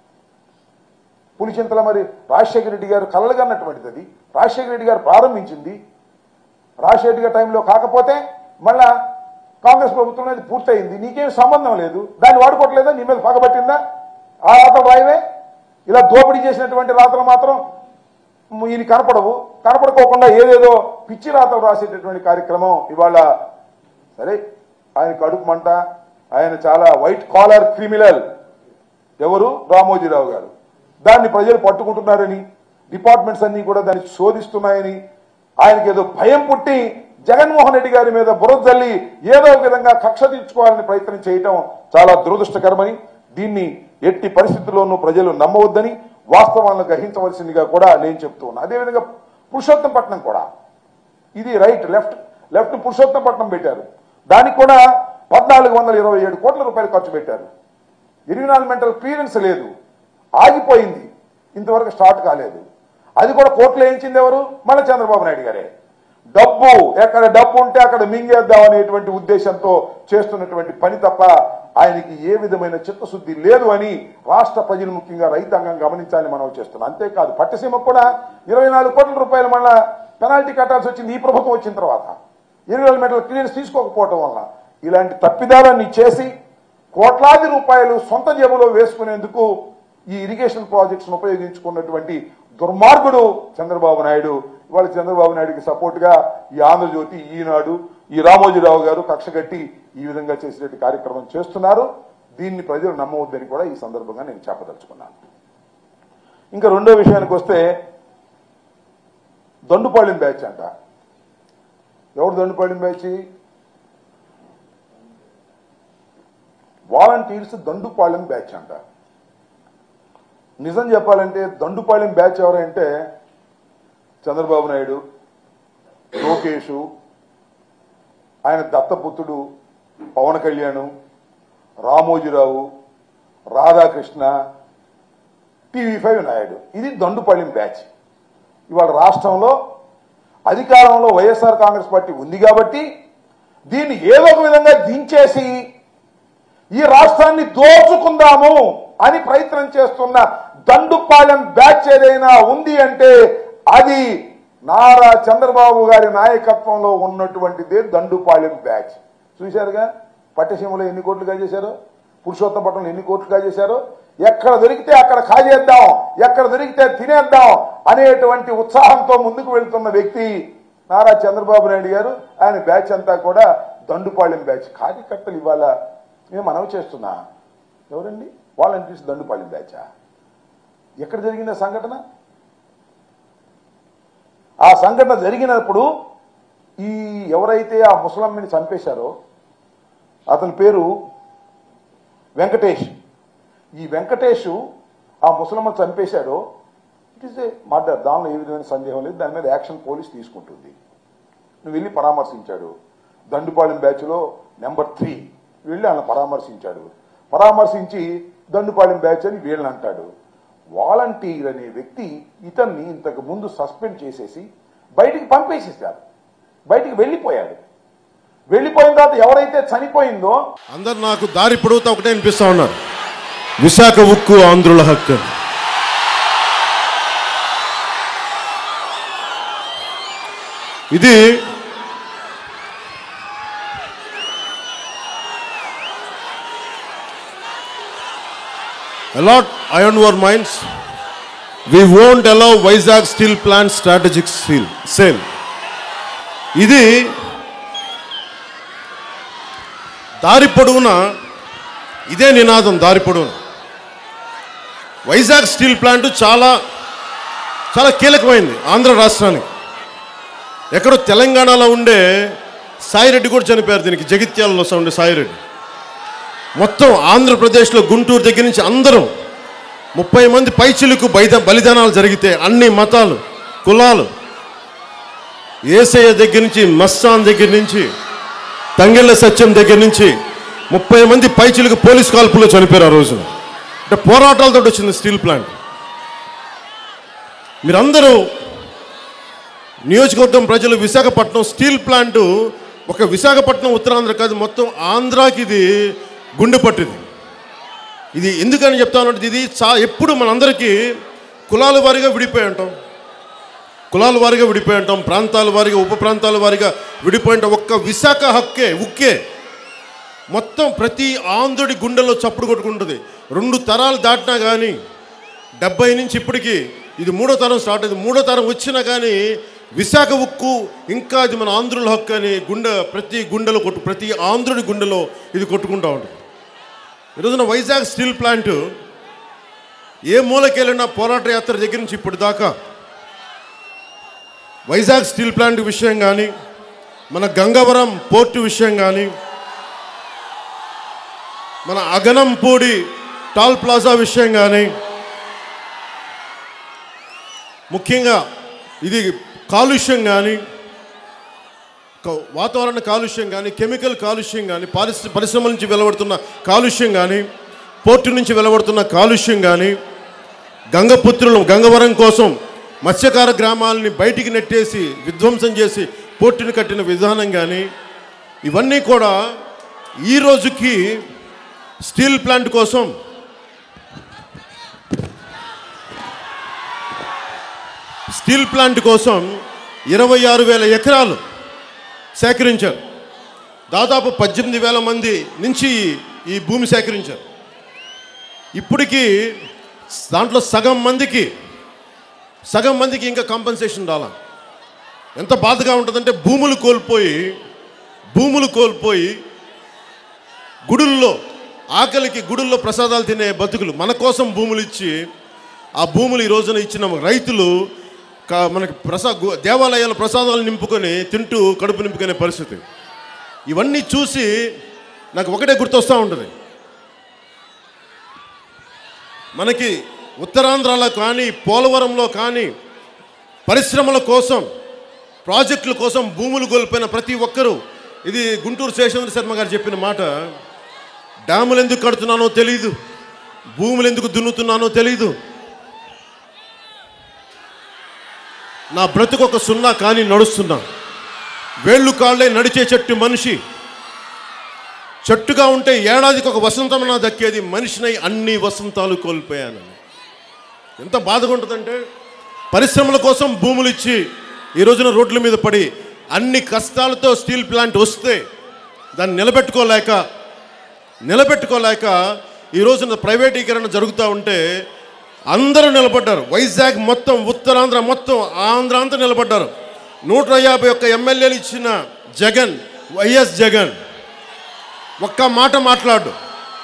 పులిచింతల మరి రాజశేఖర రెడ్డి గారు కలలుగన్నటువంటిది అది రాజశేఖర రెడ్డి గారు ప్రారంభించింది రాజశేఖర రెడ్డి గారి టైంలో కాకపోతే మళ్ళా కాంగ్రెస్ ప్రభుత్వం అనేది పూర్తయింది నీకేం సంబంధం లేదు దాన్ని వాడుకోవట్లేదా నీ మీద పగబట్టిందా ఆ రాతలు రాయవే ఇలా దోపిడీ చేసినటువంటి రాతలు మాత్రం మ్, ఈయన కనపడవు కనపడుకోకుండా ఏదేదో పిచ్చి రాతలు రాసేటటువంటి కార్యక్రమం ఇవాళ సరే ఆయన కడుపు మంట ఆయన చాలా వైట్ కాలర్ క్రిమినల్ ఎవరు రామోజీరావు గారు దాన్ని ప్రజలు పట్టుకుంటున్నారని డిపార్ట్మెంట్స్ అన్ని కూడా దాన్ని శోధిస్తున్నాయని ఆయనకి ఏదో భయం పుట్టి జగన్మోహన్ రెడ్డి గారి మీద బురద జల్లి ఏదో ఒక విధంగా కక్ష తీర్చుకోవాలని ప్రయత్నం చేయటం చాలా దురదృష్టకరమని దీన్ని ఎట్టి పరిస్థితుల్లోనూ ప్రజలు నమ్మవద్దని వాస్తవాలను గ్రహించవలసిందిగా కూడా నేను చెప్తూ ఉన్నా అదేవిధంగా పురుషోత్తంపట్నం కూడా ఇది రైట్ లెఫ్ట్ లెఫ్ట్ పురుషోత్తంపట్నం పెట్టారు దానికి కూడా పద్నాలుగు వందల ఇరవై ఏడు కోట్ల రూపాయలు ఖర్చు పెట్టారు ఎన్విరాన్మెంటల్ క్లియరెన్స్ లేదు ఆగిపోయింది ఇంతవరకు స్టార్ట్ కాలేదు అది కూడా కోర్టులో వేయించింది ఎవరు మన చంద్రబాబు నాయుడు గారే డబ్బు ఎక్కడ డబ్బు ఉంటే అక్కడ మింగేద్దాం అనేటువంటి ఉద్దేశంతో చేస్తున్నటువంటి పని తప్ప ఆయనకి ఏ విధమైన చిత్తశుద్ధి లేదు అని రాష్ట్ర ప్రజలు ముఖ్యంగా రైతాంగం గమనించాలని మనం చేస్తున్నాం అంతేకాదు పట్టిసీమకు కూడా ఇరవై నాలుగు కోట్ల రూపాయలు మళ్ళా పెనాల్టీ కట్టాల్సి వచ్చింది ఈ ప్రభుత్వం వచ్చిన తర్వాత ఎన్విరాన్మెంటల్ క్లియరెన్స్ తీసుకోకపోవటం వల్ల ఇలాంటి తప్పిదాలన్నీ చేసి కోట్లాది రూపాయలు సొంత జేబులో వేసుకునేందుకు ఈ ఇరిగేషన్ ప్రాజెక్ట్స్ ఉపయోగించుకున్నటువంటి దుర్మార్గుడు చంద్రబాబు నాయుడు ఇవాళ చంద్రబాబు నాయుడుకి సపోర్ట్ గా ఈ ఆంధ్రజ్యోతి ఈనాడు ఈ రామోజీరావు గారు కక్ష కట్టి ఈ విధంగా చేసేటువంటి కార్యక్రమం చేస్తున్నారు దీన్ని ప్రజలు నమ్మవద్దని కూడా ఈ సందర్భంగా నేను చెప్పదలుచుకున్నాను ఇంకా రెండో విషయానికి వస్తే దొండుపాళెం బ్యాచ్ అంట ఎవరు Dandupalyam batch volunteers Dandupalyam batch అంట నిజం చెప్పాలంటే దండుపాళెం బ్యాచ్ ఎవరంటే చంద్రబాబు నాయుడు లోకేషు ఆయన దత్తపుత్రుడు పవన్ కళ్యాణ్ రామోజీరావు రాధాకృష్ణ టీవీ ఫైవ్ నాయుడు ఇది దండుపాళెం బ్యాచ్ ఇవాళ రాష్ట్రంలో అధికారంలో వైఎస్ఆర్ కాంగ్రెస్ పార్టీ ఉంది కాబట్టి దీన్ని ఏదో ఒక విధంగా దించేసి ఈ రాష్ట్రాన్ని దోచుకుందాము అని ప్రయత్నం చేస్తున్న దండుపాలెం బ్యాచ్ ఏదైనా ఉంది అంటే అది నారా చంద్రబాబు గారి నాయకత్వంలో ఉన్నటువంటిదే దండుపాలెం బ్యాచ్ చూశారుగా పట్టసీమలో ఎన్ని కోట్లు కాజేశారు పురుషోత్తపట్నంలో ఎన్ని కోట్లు కాజేశారు ఎక్కడ దొరికితే అక్కడ కాజేద్దాం ఎక్కడ దొరికితే తినేద్దాం అనేటువంటి ఉత్సాహంతో ముందుకు వెళ్తున్న వ్యక్తి నారా చంద్రబాబు నాయుడు గారు ఆయన బ్యాచ్ అంతా కూడా దండుపాలెం బ్యాచ్ కార్యకర్తలు ఇవాళ మేము మనవి చేస్తున్నా ఎవరండి వాలంటీర్స్ దండుపాలెం బ్యాచా ఎక్కడ జరిగింది ఆ సంఘటన ఆ సంఘటన జరిగినప్పుడు ఈ ఎవరైతే ఆ ముసలమ్మని చంపేశారో అతని పేరు వెంకటేష్ ఈ వెంకటేష్ ఆ ముసలమ్మ చంపేశాడో ఇట్ ఈస్ ఏ మర్డర్ దానిలో ఏ విధమైన సందేహం లేదు దాని మీద యాక్షన్ పోలీస్ తీసుకుంటుంది నువ్వు వెళ్ళి పరామర్శించాడు దండుపాలెం బ్యాచ్లో నెంబర్ త్రీ వెళ్ళి ఆయన పరామర్శించాడు పరామర్శించి దండుపాలెం బ్యాచ్ అని వీళ్ళని అంటాడు వాలంటీర్ అనే వ్యక్తి ఇతన్ని ఇంతకు ముందు సస్పెండ్ చేసేసి బయటికి పంపేసేసారు బయటికి వెళ్ళిపోయాడు వెళ్ళిపోయిన తర్వాత ఎవరైతే చనిపోయిందో అందరు నాకు దారి పొడుగుతా ఒకటే అనిపిస్తా ఉన్నారు విశాఖ ఉక్కు ఆంధ్రుల హక్కు అని. ఇది allot iron ore mines we won't allow Vizag steel plant strategic steel sale ఇది దారి పొడవున ఇదే నినాదం దారి పొడవున వైజాగ్ స్టీల్ ప్లాంట్ చాలా చాలా కీలకమైంది ఆంధ్ర రాష్ట్రానికి ఎక్కడో తెలంగాణలో ఉండే సాయిరెడ్డి కూడా చనిపోయారు దీనికి జగిత్యాలలో ఉండే సాయిరెడ్డి మొత్తం ఆంధ్రప్రదేశ్లో గుంటూరు దగ్గర నుంచి అందరూ ముప్పై మంది పైచిలకు బైద బలిదానాలు జరిగితే అన్ని మతాలు కులాలు ఏసయ్య దగ్గర నుంచి మస్తాన్ దగ్గర నుంచి తంగెళ్ళ సత్యం దగ్గర నుంచి ముప్పై మంది పైచిలకు పోలీస్ కాల్పులో చనిపోయారు ఆ రోజున అంటే పోరాటాలతో వచ్చింది స్టీల్ ప్లాంట్ మీరందరూ నియోజకవర్గం ప్రజలు విశాఖపట్నం స్టీల్ ప్లాంట్ ఒక విశాఖపట్నం ఉత్తరాంధ్ర కాదు మొత్తం ఆంధ్రాకి ఇది గుండె పట్టింది ఇది ఎందుకని చెప్తానంటే ఇది చా ఎప్పుడు మనందరికీ కులాల వారీగా విడిపోయి ఉంటాం కులాల వారీగా విడిపోయి ఉంటాం ప్రాంతాల వారీగా ఉప ప్రాంతాల వారీగా విడిపోయి ఉంటాం ఒక్క విశాఖ హక్కే ఉక్కే మొత్తం ప్రతి ఆంధ్రుడి గుండెలో చప్పుడు కొట్టుకుంటుంది రెండు తరాలు దాటినా కానీ డెబ్బై నుంచి ఇప్పటికి ఇది మూడో తరం స్టార్ట్ అయింది మూడో తరం వచ్చినా కానీ విశాఖ ఉక్కు ఇంకా ఇది మన ఆంధ్రుల హక్కు అని గుండె ప్రతి గుండెలో కొట్టు ప్రతి ఆంధ్రుడి గుండెలో ఇది కొట్టుకుంటూ ఉంటుంది ఈరోజున వైజాగ్ స్టీల్ ప్లాంట్ ఏ మూలకెళ్ళినా పోరాట యాత్ర దగ్గర నుంచి ఇప్పటిదాకా వైజాగ్ స్టీల్ ప్లాంట్ విషయం కానీ మన గంగవరం పోర్టు విషయం కానీ మన అగనంపూడి టాల్ ప్లాజా విషయం కానీ ముఖ్యంగా ఇది కాలుష్యం కానీ క- వాతావరణ కాలుష్యం కానీ కెమికల్ కాలుష్యం కానీ పారిశ్ర పరిశ్రమల నుంచి వెలువడుతున్న కాలుష్యం కానీ పోర్టు నుంచి వెలువడుతున్న కాలుష్యం కానీ గంగపుత్రులు గంగవరం కోసం మత్స్యకార గ్రామాలని బయటికి నెట్టేసి విధ్వంసం చేసి పోర్టుని కట్టిన విధానం కానీ ఇవన్నీ కూడా ఈ రోజుకి స్టీల్ ప్లాంట్ కోసం స్టీల్ ప్లాంట్ కోసం ఇరవై ఆరు వేల ఎకరాలు సేకరించారు దాదాపు పద్దెనిమిది వేల మంది నుంచి ఈ భూమి సేకరించారు ఇప్పటికీ దాంట్లో సగం మందికి సగం మందికి ఇంకా కాంపన్సేషన్ రాలా ఎంత బాధగా ఉంటుందంటే భూములు కోల్పోయి భూములు కోల్పోయి గుడుల్లో ఆకలికి గుడుల్లో ప్రసాదాలు తినే బతుకులు మన కోసం భూములు ఇచ్చి ఆ భూములు ఈ రోజున ఇచ్చిన రైతులు కా- మనకి ప్రసా గు- దేవాలయాల ప్రసాదాలు నింపుకొని తింటూ కడుపు నింపుకునే పరిస్థితి ఇవన్నీ చూసి నాకు ఒకటే గుర్తొస్తూ ఉంటుంది మనకి ఉత్తరాంధ్రలో కానీ పోలవరంలో కానీ పరిశ్రమల కోసం ప్రాజెక్టుల కోసం భూములు కోల్పోయిన ప్రతి ఒక్కరూ ఇది గుంటూరు శేషేంద్ర శర్మ గారు చెప్పిన మాట డ్యాములు ఎందుకు కడుతున్నానో తెలియదు భూములు ఎందుకు దున్నుతున్నానో తెలియదు నా బ్రతుకు ఒక సున్నా కానీ నడుస్తున్నా వేళ్ళు కాళ్ళే నడిచే చెట్టు మనిషి చెట్టుగా ఉంటే ఏడాదికి ఒక వసంతం నా దక్కేది మనిషినై అన్ని వసంతాలు కోల్పోయాను ఎంత బాధగా ఉంటుందంటే పరిశ్రమల కోసం భూములు ఇచ్చి ఈ రోజున రోడ్ల మీద పడి అన్ని కష్టాలతో స్టీల్ ప్లాంట్ వస్తే దాన్ని నిలబెట్టుకోలేక నిలబెట్టుకోలేక ఈ రోజున ప్రైవేటీకరణ జరుగుతూ ఉంటే అందరూ నిలబడ్డారు వైజాగ్ మొత్తం ఉత్తరాంధ్ర మొత్తం ఆంధ్ర అంతా నిలబడ్డారు నూట యాభై ఒక్క ఎమ్మెల్యేలు ఇచ్చిన జగన్ వైఎస్ జగన్ ఒక్క మాట మాట్లాడు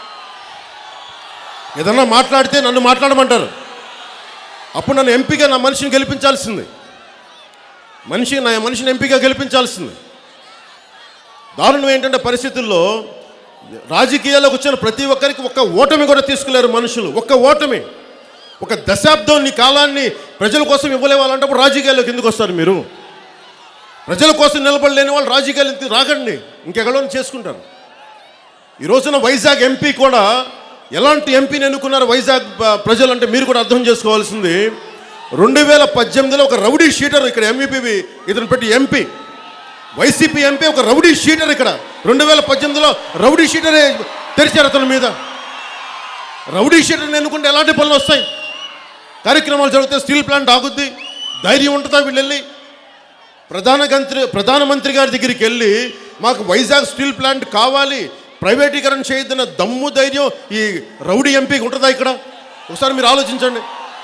ఏదన్నా మాట్లాడితే నన్ను మాట్లాడమంటారు అప్పుడు నన్ను ఎంపీగా నా మనిషిని గెలిపించాల్సింది మనిషి నా మనిషిని ఎంపీగా గెలిపించాల్సింది దారుణం ఏంటంటే పరిస్థితుల్లో రాజకీయాల్లోకి వచ్చిన ప్రతి ఒక్కరికి ఒక్క ఓటమి కూడా తీసుకులేరు మనుషులు ఒక్క ఓటమి ఒక దశాబ్దం నీ కాలాన్ని ప్రజల కోసం ఇవ్వలేవాలంటప్పుడు రాజకీయాల్లోకి ఎందుకు వస్తారు మీరు ప్రజల కోసం నిలబడలేని వాళ్ళు రాజకీయాలు ఎందుకు రాకండి ఇంకెక్కడో చేసుకుంటారు ఈ రోజున వైజాగ్ ఎంపీ కూడా ఎలాంటి ఎంపీని ఎన్నుకున్నారు వైజాగ్ ప- ప్రజలు అంటే మీరు కూడా అర్థం చేసుకోవాల్సింది రెండు వేల పద్దెనిమిదిలో ఒక రౌడీ షీటర్ ఇక్కడ ఎంఈపీ ఇతను పెట్టి ఎంపీ వైసీపీ ఎంపీ ఒక రౌడీ షీటర్ ఇక్కడ రెండు వేల పద్దెనిమిదిలో రౌడీ షీటరే తెరిచారు అతని మీద రౌడీ షీటర్ని ఎన్నుకుంటే ఎలాంటి పనులు వస్తాయి కార్యక్రమాలు జరిగితే స్టీల్ ప్లాంట్ ఆగుద్ది ధైర్యం ఉంటుందా వీళ్ళు వెళ్ళి ప్రధాన మంత్రి ప్రధానమంత్రి గారి దగ్గరికి వెళ్ళి మాకు వైజాగ్ స్టీల్ ప్లాంట్ కావాలి ప్రైవేటీకరణ చేయొద్దన్న దమ్ము ధైర్యం ఈ రౌడీ ఎంపీకి ఉంటుందా ఇక్కడ ఒకసారి మీరు ఆలోచించండి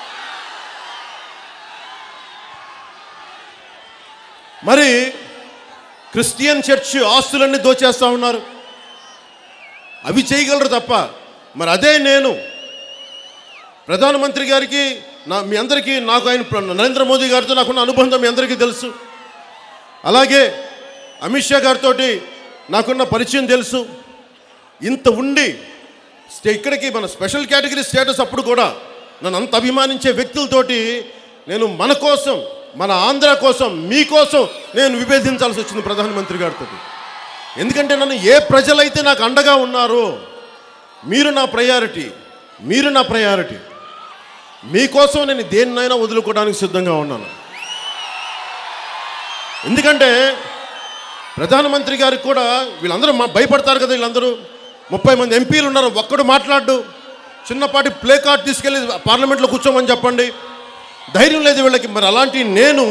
మరి క్రిస్టియన్ చర్చ్ ఆస్తులన్నీ దోచేస్తా ఉన్నారు అవి చేయగలరు తప్ప మరి అదే నేను ప్రధానమంత్రి గారికి నా మీ అందరికీ నాకు ఆయన ప్ర- నరేంద్ర మోదీ గారితో నాకున్న అనుబంధం మీ అందరికీ తెలుసు అలాగే అమిత్ షా గారితో నాకున్న పరిచయం తెలుసు ఇంత ఉండి స్టే ఇక్కడికి మన స్పెషల్ కేటగిరీ స్టేటస్ అప్పుడు కూడా నన్ను అంత అభిమానించే వ్యక్తులతోటి నేను మన కోసం మన ఆంధ్ర కోసం మీకోసం నేను విభేదించాల్సి వచ్చింది ప్రధానమంత్రి గారితో ఎందుకంటే నన్ను ఏ ప్రజలైతే నాకు అండగా ఉన్నారో మీరు నా ప్రయారిటీ మీరు నా ప్రయారిటీ మీకోసం నేను దేన్నైనా వదులుకోవడానికి సిద్ధంగా ఉన్నాను ఎందుకంటే ప్రధానమంత్రి గారికి కూడా వీళ్ళందరూ మా- భయపడతారు కదా వీళ్ళందరూ ముప్పై మంది ఎంపీలు ఉన్నారు ఒక్కడు మాట్లాడు చిన్నపాటి ప్లే కార్డ్ తీసుకెళ్ళి పార్లమెంట్లో కూర్చోమని చెప్పండి ధైర్యం లేదు వీళ్ళకి మరి అలాంటి నేను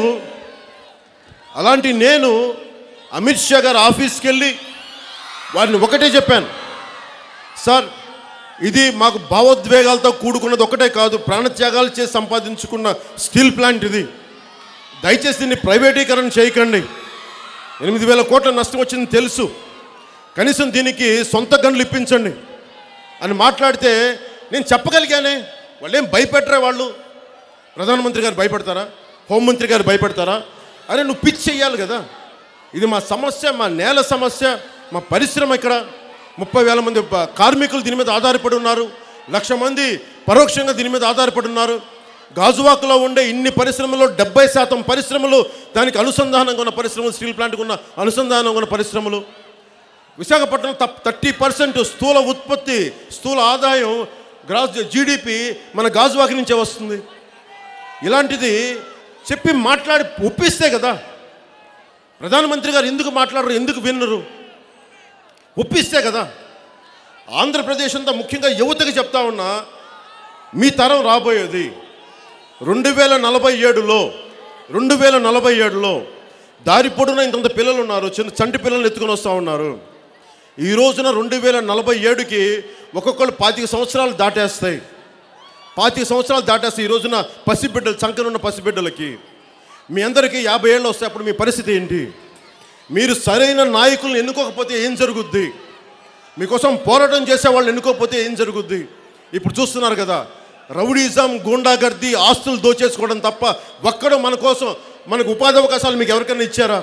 అలాంటి నేను అమిత్ షా గారి ఆఫీస్కి వెళ్ళి వారిని ఒకటే చెప్పాను సార్ ఇది మాకు భావోద్వేగాలతో కూడుకున్నది ఒకటే కాదు ప్రాణత్యాగాలు చేసి సంపాదించుకున్న స్టీల్ ప్లాంట్ ఇది దయచేసి దీన్ని ప్రైవేటీకరణ చేయకండి ఎనిమిది వేల కోట్ల నష్టం వచ్చింది తెలుసు కనీసం దీనికి సొంత గన్లు ఇప్పించండి అని మాట్లాడితే నేను చెప్పగలిగానే వాళ్ళు ఏం భయపెట్టరా వాళ్ళు ప్రధానమంత్రి గారు భయపడతారా హోంమంత్రి గారు భయపడతారా అరే నువ్వు పిచ్ చెయ్యాలి కదా ఇది మా సమస్య మా నేల సమస్య మా పరిశ్రమ ఇక్కడ ముప్పై వేల మంది ప- కార్మికులు దీని మీద ఆధారపడి ఉన్నారు లక్ష మంది పరోక్షంగా దీని మీద ఆధారపడి ఉన్నారు గాజువాకలో ఉండే ఇన్ని పరిశ్రమల్లో డెబ్బై శాతం పరిశ్రమలు దానికి అనుసంధానంగా ఉన్న పరిశ్రమలు స్టీల్ ప్లాంట్కి ఉన్న అనుసంధానంగా ఉన్న పరిశ్రమలు విశాఖపట్నం థర్టీ పర్సెంట్ స్థూల ఉత్పత్తి స్థూల ఆదాయం గ్రాస్ జీడిపి మన గాజువాకి నుంచే వస్తుంది ఇలాంటిది చెప్పి మాట్లాడి ఒప్పిస్తే కదా ప్రధానమంత్రి గారు ఎందుకు మాట్లాడరు ఎందుకు విన్నరు ఒప్పిస్తే కదా ఆంధ్రప్రదేశ్ అంతా ముఖ్యంగా యువతకి చెప్తా ఉన్నా మీ తరం రాబోయేది రెండు వేల నలభై ఏడులో రెండు వేల నలభై ఏడులో దారి పొడున ఇంతంత పిల్లలు ఉన్నారు చిన్న చంటి పిల్లల్ని ఎత్తుకొని వస్తూ ఉన్నారు ఈ రోజున రెండు వేల నలభై ఏడుకి ఒక్కొక్కరు పాతిక సంవత్సరాలు దాటేస్తాయి పాతిక సంవత్సరాలు దాటేస్తే ఈ రోజున పసిబిడ్డలు చంకనున్న పసిబిడ్డలకి మీ అందరికీ యాభై ఏళ్ళు వస్తాయి అప్పుడు మీ పరిస్థితి ఏంటి మీరు సరైన నాయకులను ఎన్నుకోకపోతే ఏం జరుగుద్ది మీకోసం పోరాటం చేసే వాళ్ళని ఎన్నుకోకపోతే ఏం జరుగుద్ది ఇప్పుడు చూస్తున్నారు కదా రౌడీజం గూండాగర్ది ఆస్తులు దోచేసుకోవడం తప్ప ఒక్కడు మన కోసం మనకు ఉపాధి అవకాశాలు మీకు ఎవరికైనా ఇచ్చారా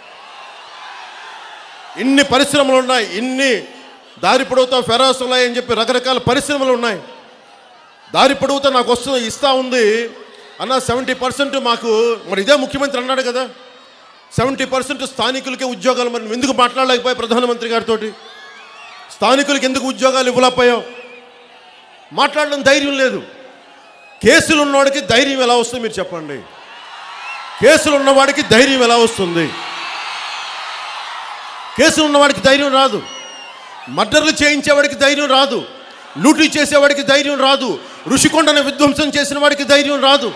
ఇన్ని పరిశ్రమలు ఉన్నాయి ఇన్ని దారి పొడవుతా ఫెరాస్ ఉన్నాయి అని చెప్పి రకరకాల పరిశ్రమలు ఉన్నాయి దారి పొడవుతా నాకు వస్తుంది ఇస్తా ఉంది అన్న సెవెంటీ పర్సెంట్ మాకు మరి ఇదే ముఖ్యమంత్రి అన్నాడు కదా సెవెంటీ పర్సెంట్ స్థానికులకే ఉద్యోగాలు మరి నువ్వు ఎందుకు మాట్లాడలేకపోయావు ప్రధానమంత్రి గారితో స్థానికులకి ఎందుకు ఉద్యోగాలు ఇవ్వలేకపోయావు మాట్లాడడం ధైర్యం లేదు కేసులు ఉన్నవాడికి ధైర్యం ఎలా వస్తుంది మీరు చెప్పండి కేసులు ఉన్నవాడికి ధైర్యం ఎలా వస్తుంది కేసులు ఉన్నవాడికి ధైర్యం రాదు మర్డర్లు చేయించేవాడికి ధైర్యం రాదు లూటీ చేసేవాడికి ధైర్యం రాదు ఋషికొండను విధ్వంసం చేసిన వాడికి ధైర్యం రాదు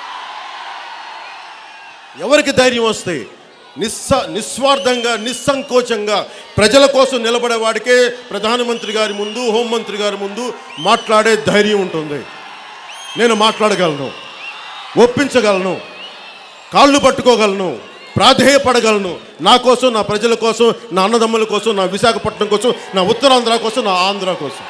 ఎవరికి ధైర్యం వస్తాయి నిస్స నిస్వార్థంగా నిస్సంకోచంగా ప్రజల కోసం నిలబడే వాడికే ప్రధానమంత్రి గారి ముందు హోంమంత్రి గారి ముందు మాట్లాడే ధైర్యం ఉంటుంది నేను మాట్లాడగలను ఒప్పించగలను కాళ్ళు పట్టుకోగలను ప్రాధేయపడగలను నా కోసం నా ప్రజల కోసం నా అన్నదమ్ముల కోసం నా విశాఖపట్నం కోసం నా ఉత్తరాంధ్ర కోసం నా ఆంధ్ర కోసం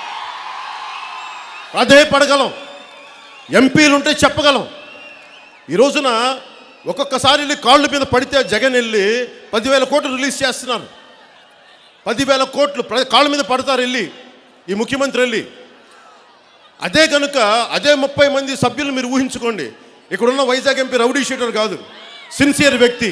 ప్రాధేయపడగలం ఎంపీలు ఉంటే చెప్పగలం ఈ రోజున ఒక్కొక్కసారి వెళ్ళి కాళ్ళ మీద పడితే జగన్ వెళ్ళి పదివేల కోట్లు రిలీజ్ చేస్తున్నారు పదివేల కోట్లు ప్ర- కాళ్ళ మీద పడతారు వెళ్ళి ఈ ముఖ్యమంత్రి వెళ్ళి అదే కనుక అదే ముప్పై మంది సభ్యులు మీరు ఊహించుకోండి ఇక్కడున్న వైజాగ్ ఎంపీ రౌడీ షీటర్ కాదు సిన్సియర్ వ్యక్తి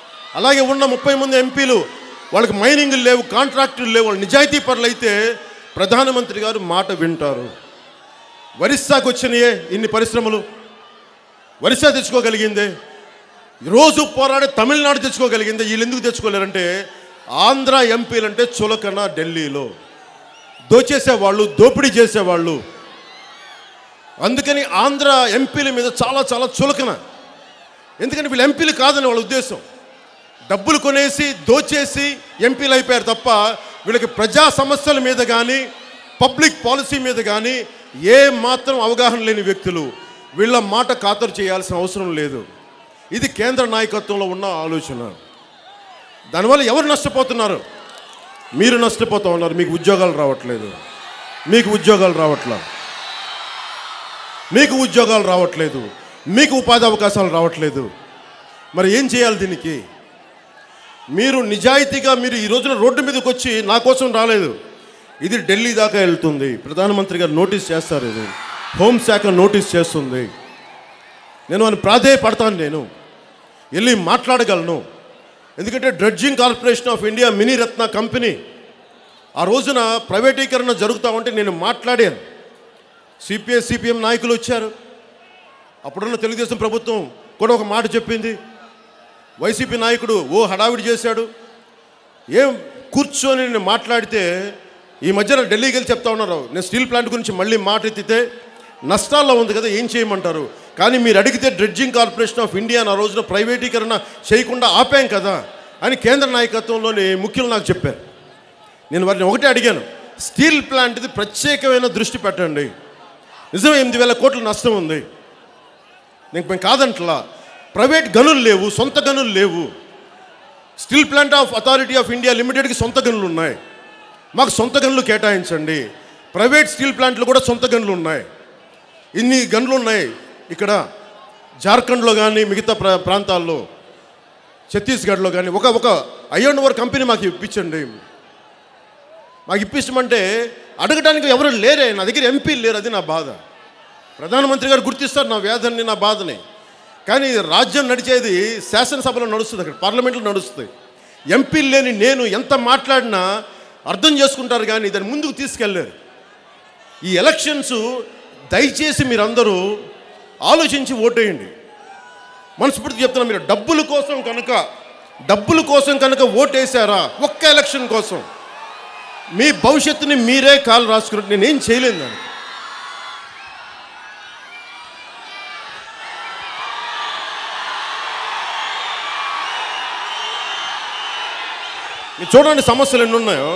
అలాగే ఉన్న ముప్పై మంది ఎంపీలు వాళ్ళకి మైనింగ్లు లేవు కాంట్రాక్టులు లేవు వాళ్ళు నిజాయితీ పరులు అయితే ప్రధానమంత్రి గారు మాట వింటారు ఒరిస్సాకు వచ్చినాయే ఇన్ని పరిశ్రమలు ఒరిస్సా తెచ్చుకోగలిగిందే రోజు పోరాడే తమిళనాడు తెచ్చుకోగలిగిందే వీళ్ళు ఎందుకు తెచ్చుకోలేరంటే ఆంధ్ర ఎంపీలంటే చులకన ఢిల్లీలో దోచేసేవాళ్ళు దోపిడీ చేసేవాళ్ళు అందుకని ఆంధ్ర ఎంపీల మీద చాలా చాలా చులకన ఎందుకంటే వీళ్ళు ఎంపీలు కాదని వాళ్ళ ఉద్దేశం డబ్బులు కొనేసి దోచేసి ఎంపీలు అయిపోయారు తప్ప వీళ్ళకి ప్రజా సమస్యల మీద కానీ పబ్లిక్ పాలసీ మీద కానీ ఏ మాత్రం అవగాహన లేని వ్యక్తులు వీళ్ళ మాట ఖాతరు చేయాల్సిన అవసరం లేదు ఇది కేంద్ర నాయకత్వంలో ఉన్న ఆలోచన దానివల్ల ఎవరు నష్టపోతున్నారు మీరు నష్టపోతూ ఉన్నారు మీకు ఉద్యోగాలు రావట్లేదు మీకు ఉద్యోగాలు రావట్లేదు మీకు ఉద్యోగాలు రావట్లేదు మీకు ఉపాధి అవకాశాలు రావట్లేదు మరి ఏం చేయాలి దీనికి మీరు నిజాయితీగా మీరు ఈ రోజున రోడ్డు మీదకి వచ్చి నా కోసం రాలేదు ఇది ఢిల్లీ దాకా వెళ్తుంది ప్రధానమంత్రి గారు నోటీస్ చేస్తారు ఇది హోంశాఖ నోటీస్ చేస్తుంది నేను అని ప్రాధేయపడతాను నేను వెళ్ళి మాట్లాడగలను ఎందుకంటే dredging corporation of India mini Ratna company ఆ రోజున ప్రైవేటీకరణ జరుగుతూ ఉంటే నేను మాట్లాడాను సిపిఐ సిపిఎం నాయకులు వచ్చారు అప్పుడున్న తెలుగుదేశం ప్రభుత్వం కూడా ఒక మాట చెప్పింది వైసీపీ నాయకుడు ఓ హడావిడి చేశాడు ఏం కూర్చొని నేను మాట్లాడితే ఈ మధ్యన ఢిల్లీకి వెళ్ళి చెప్తా ఉన్నారు నేను స్టీల్ ప్లాంట్ గురించి మళ్ళీ మాట ఎత్తితే నష్టాల్లో ఉంది కదా ఏం చేయమంటారు కానీ మీరు అడిగితే డ్రెడ్జింగ్ కార్పొరేషన్ ఆఫ్ ఇండియా ఆ రోజున ప్రైవేటీకరణ చేయకుండా ఆపాం కదా అని కేంద్ర నాయకత్వంలోని ముఖ్యులు నాకు చెప్పారు నేను వారిని ఒకటే అడిగాను స్టీల్ ప్లాంట్ది ప్రత్యేకమైన దృష్టి పెట్టండి నిజమే ఎనిమిది వేల కోట్ల నష్టం ఉంది నేను మేము కాదంట్లా ప్రైవేట్ గనులు లేవు సొంత గనులు లేవు steel plant of authority of India లిమిటెడ్కి సొంత గనులు ఉన్నాయి మాకు సొంత గనులు కేటాయించండి ప్రైవేట్ స్టీల్ ప్లాంట్లు కూడా సొంత గనులు ఉన్నాయి ఇన్ని గనులు ఉన్నాయి ఇక్కడ జార్ఖండ్లో కానీ మిగతా ప్రా ప్రాంతాల్లో ఛత్తీస్గఢ్లో కానీ ఒక ఒక అయ్యండ్ ఓవర్ కంపెనీ మాకు ఇప్పించండి మాకు ఇప్పించమంటే అడగడానికి ఎవరు లేరే నా దగ్గర ఎంపీలు లేరు అది నా బాధ ప్రధానమంత్రి గారు గుర్తిస్తారు నా వేదన్ని నా బాధని కానీ రాజ్యం నడిచేది శాసనసభలో నడుస్తుంది అక్కడ పార్లమెంట్లో నడుస్తుంది ఎంపీలు లేని నేను ఎంత మాట్లాడినా అర్థం చేసుకుంటారు కానీ దాన్ని ముందుకు తీసుకెళ్ళారు ఈ ఎలక్షన్స్ దయచేసి మీరందరూ ఆలోచించి ఓటేయండి మనస్ఫూర్తి చెప్తున్నా మీరు డబ్బుల కోసం కనుక డబ్బుల కోసం కనుక ఓటేశారా ఒక్క ఎలక్షన్ కోసం మీ భవిష్యత్తుని మీరే కాలు రాసుకున్నట్టు నేనేం చేయలేను దానికి మీరు చూడండి సమస్యలు ఎన్ని ఉన్నాయో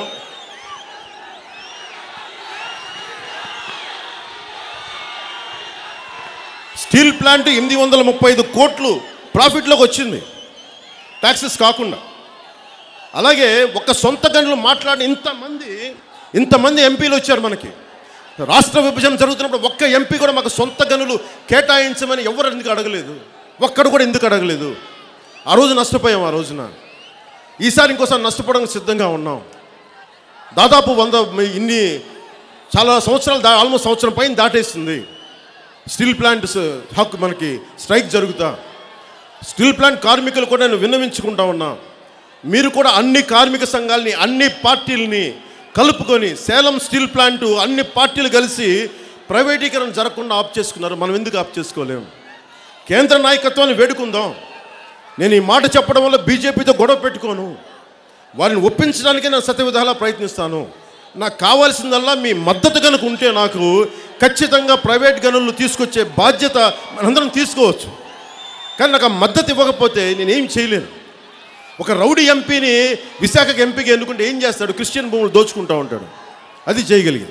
స్టీల్ ప్లాంట్ ఎనిమిది వందల ముప్పై ఐదు కోట్లు ప్రాఫిట్లోకి వచ్చింది ట్యాక్సెస్ కాకుండా అలాగే ఒక సొంత గనులు మాట్లాడి ఇంతమంది ఇంతమంది ఎంపీలు వచ్చారు మనకి రాష్ట్ర విభజన జరుగుతున్నప్పుడు ఒక్క ఎంపీ కూడా మాకు సొంత గనులు కేటాయించమని ఎవరు ఎందుకు అడగలేదు ఒక్కడు కూడా ఎందుకు అడగలేదు ఆ రోజు నష్టపోయాం ఆ రోజున ఈసారి ఇంకోసారి నష్టపోవడానికి సిద్ధంగా ఉన్నాం దాదాపు వంద మి- ఇన్ని చాలా సంవత్సరాలు దా ఆల్మోస్ట్ సంవత్సరం పైన దాటేస్తుంది స్టీల్ ప్లాంట్ స- హక్కు మనకి స్ట్రైక్ జరుగుతా స్టీల్ ప్లాంట్ కార్మికులు కూడా నేను విన్నవించుకుంటా ఉన్నా మీరు కూడా అన్ని కార్మిక సంఘాలని అన్ని పార్టీలని కలుపుకొని సేలం స్టీల్ ప్లాంట్ అన్ని పార్టీలు కలిసి ప్రైవేటీకరణ జరగకుండా ఆప్ చేసుకున్నారు మనం ఎందుకు ఆప్ చేసుకోలేం కేంద్ర నాయకత్వాన్ని వేడుకుందాం నేను ఈ మాట చెప్పడం వల్ల బీజేపీతో గొడవ పెట్టుకోను వారిని ఒప్పించడానికే నేను సత్య విధాలా ప్రయత్నిస్తాను నాకు కావాల్సిందల్లా మీ మద్దతు కనుక ఉంటే నాకు ఖచ్చితంగా ప్రైవేట్ గనులు తీసుకొచ్చే బాధ్యత మనందరం తీసుకోవచ్చు కానీ నాకు ఆ మద్దతు ఇవ్వకపోతే నేనేం చేయలేను ఒక రౌడీ ఎంపీని విశాఖకి ఎంపీకి ఎన్నుకుంటే ఏం చేస్తాడు క్రిస్టియన్ భూములు దోచుకుంటూ ఉంటాడు అది చేయగలిగింది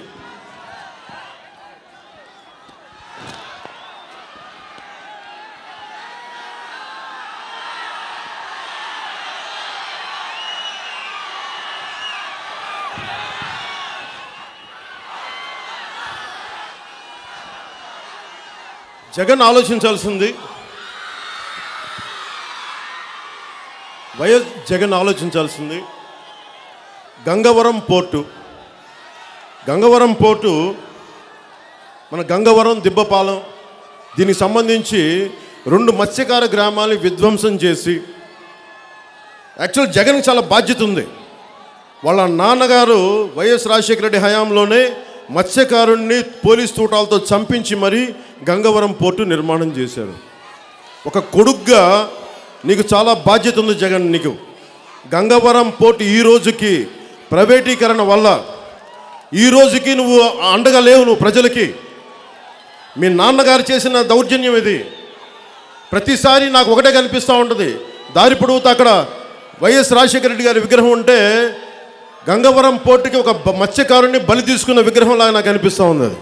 జగన్ ఆలోచించాల్సింది వైఎస్ జగన్ ఆలోచించాల్సింది గంగవరం పోర్టు గంగవరం పోర్టు మన గంగవరం దిబ్బపాలెం దీనికి సంబంధించి రెండు మత్స్యకార గ్రామాలని విధ్వంసం చేసి యాక్చువల్ జగన్కి చాలా బాధ్యత ఉంది వాళ్ళ నాన్నగారు వైఎస్ రాజశేఖర రెడ్డి హయాంలోనే మత్స్యకారుణ్ణి పోలీస్ తూటాలతో చంపించి మరీ గంగవరం పోర్టు నిర్మాణం చేశారు ఒక కొడుగ్గా నీకు చాలా బాధ్యత ఉంది జగన్ నీకు గంగవరం పోర్టు ఈ రోజుకి ప్రైవేటీకరణ వల్ల ఈ రోజుకి నువ్వు అండగా లేవు నువ్వు ప్రజలకి మీ నాన్నగారు చేసిన దౌర్జన్యం ఇది ప్రతిసారి నాకు ఒకటే కనిపిస్తూ ఉంటుంది దారి పొడవుతా అక్కడ వైఎస్ రాజశేఖర రెడ్డి గారి విగ్రహం ఉంటే గంగవరం పోర్టుకి ఒక బ- మత్స్యకారుని బలి తీసుకున్న విగ్రహం లాగా నాకు అనిపిస్తూ ఉంది అది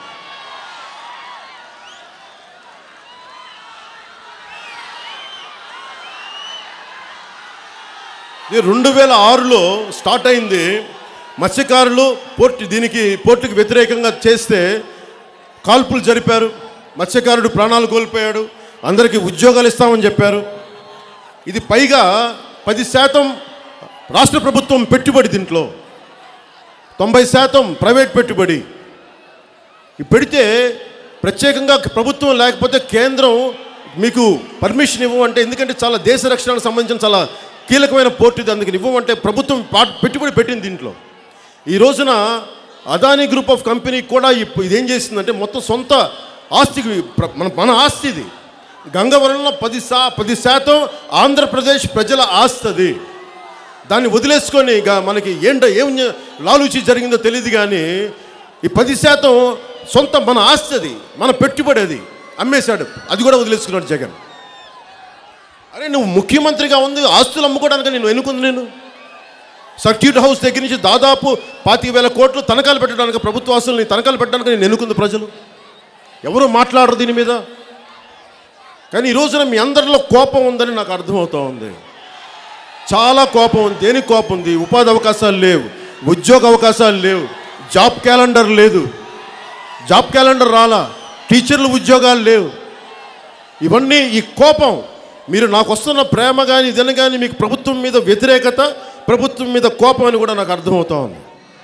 ఇది రెండు వేల ఆరులో స్టార్ట్ అయింది మత్స్యకారులు పోర్టు దీనికి పోర్టుకి వ్యతిరేకంగా చేస్తే కాల్పులు జరిపారు మత్స్యకారుడు ప్రాణాలు కోల్పోయాడు అందరికీ ఉద్యోగాలు ఇస్తామని చెప్పారు ఇది పైగా పది శాతం రాష్ట్ర ప్రభుత్వం పెట్టుబడి దీంట్లో తొంభై శాతం ప్రైవేట్ పెట్టుబడి ఇది పెడితే ప్రత్యేకంగా ప్రభుత్వం లేకపోతే కేంద్రం మీకు పర్మిషన్ ఇవ్వమంటే ఎందుకంటే చాలా దేశ రక్షణకు సంబంధించిన చాలా కీలకమైన పోర్టు ఇది అందుకని ఇవ్వమంటే ప్రభుత్వం పా- పెట్టుబడి పెట్టింది దీంట్లో ఈ రోజున అదానీ గ్రూప్ ఆఫ్ కంపెనీ కూడా ఇప్పు- ఇదేం చేసిందంటే మొత్తం సొంత ఆస్తికి ప్ర- మన మన ఆస్తి ఇది గంగవరంలో పది శా పది శాతం ఆంధ్రప్రదేశ్ ప్రజల ఆస్తి అది దాన్ని వదిలేసుకొని ఇక మనకి ఏంట ఏం జ- లాలూచి జరిగిందో తెలియదు కానీ ఈ పది శాతం సొంత మన ఆస్తి అది మన పెట్టుబడి అది అమ్మేశాడు అది కూడా వదిలేసుకున్నాడు జగన్ అరే నువ్వు ముఖ్యమంత్రిగా ఉంది ఆస్తులు అమ్ముకోవడానికి నేను ఎన్నుకుంది నేను సర్క్యూట్ హౌస్ దగ్గర నుంచి దాదాపు పాతిక వేల కోట్లు తనఖాలు పెట్టడానికి ప్రభుత్వ ఆస్తుల్ని తనఖాలు పెట్టడానికి నేను ఎన్నుకుంది ప్రజలు ఎవరు మాట్లాడరు దీని మీద కానీ ఈ రోజున మీ అందరిలో కోపం ఉందని నాకు అర్థమవుతా ఉంది చాలా కోపం ఉంది దేనికి కోపం ఉంది ఉపాధి అవకాశాలు లేవు ఉద్యోగ అవకాశాలు లేవు జాబ్ క్యాలెండర్ లేదు జాబ్ క్యాలెండర్ రాలా టీచర్లు ఉద్యోగాలు లేవు ఇవన్నీ ఈ కోపం మీరు నాకు వస్తున్న ప్రేమ కానీ ఇదని కానీ మీకు ప్రభుత్వం మీద వ్యతిరేకత ప్రభుత్వం మీద కోపం అని కూడా నాకు అర్థమవుతా ఉంది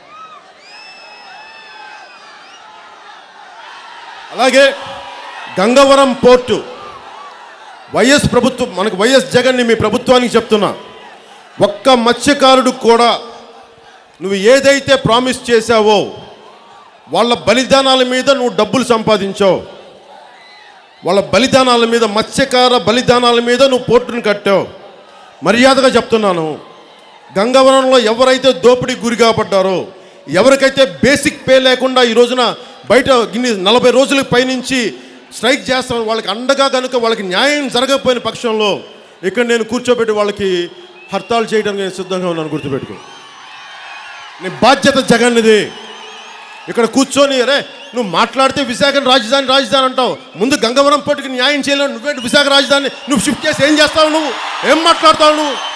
అలాగే గంగవరం పోర్టు వైఎస్ ప్రభుత్వం మనకు వైఎస్ జగన్ని మీ ప్రభుత్వానికి చెప్తున్నా ఒక్క మత్స్యకారుడు కూడా నువ్వు ఏదైతే ప్రామిస్ చేశావో వాళ్ళ బలిదానాల మీద నువ్వు డబ్బులు సంపాదించావు వాళ్ళ బలిదానాల మీద మత్స్యకార బలిదానాల మీద నువ్వు పోర్టును కట్టావు మర్యాదగా చెప్తున్నాను గంగవరంలో ఎవరైతే దోపిడీకి గురి కాబడ్డారో ఎవరికైతే బేసిక్ పే లేకుండా ఈ రోజున బయట ఇన్ని నలభై రోజుల పైనుంచి స్ట్రైక్ చేస్తాం వాళ్ళకి అండగా కనుక వాళ్ళకి న్యాయం జరగకపోయిన పక్షంలో ఇక్కడ నేను కూర్చోబెట్టి వాళ్ళకి హర్తాలు చేయడానికి నేను సిద్ధంగా ఉన్నాను గుర్తుపెట్టుకో నీ బాధ్యత జగన్నిది ఇక్కడ కూర్చొని అరే నువ్వు మాట్లాడితే విశాఖ రాజధాని రాజధాని అంటావు ముందు గంగవరం పోటీకి న్యాయం చేయలేవు నువ్వేంటి విశాఖ రాజధాని నువ్వు షిఫ్ట్ చేసి ఏం చేస్తావు నువ్వు ఏం మాట్లాడతావు నువ్వు